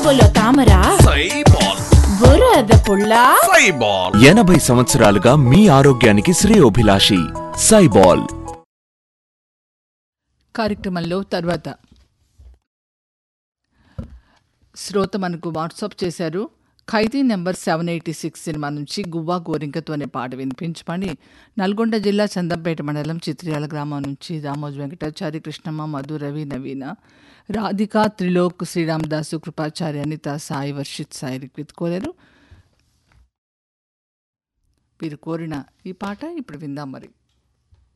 నడువులో తామర సైబాల్ బురద పుల్ల సైబాల్ ఎనభై సంవత్సరాలుగా మీ ఆరోగ్యానికి శ్రేయోభిలాషి సైబాల్ కార్యక్రమంలో తర్వాత శ్రోత మనకు వాట్సాప్ చేశారు Khaidi number seven eighty six cinema నుంచి గువ్వా గోరింకతో అనే పాట వినిపించమని నల్గొండ జిల్లా చందంపేట మండలం చిత్రియాల గ్రామం నుంచి రామోజు వెంకటాచారి కృష్ణమ్మ మధు రవి నవీన రాధిక త్రిలోక్ శ్రీరామదాసు కృపాచారి అనిత సాయి వర్షిత్ సాయి రిక్విత్ కోరారు వీరు కోరిన ఈ పాట ఇప్పుడు విందాం మరి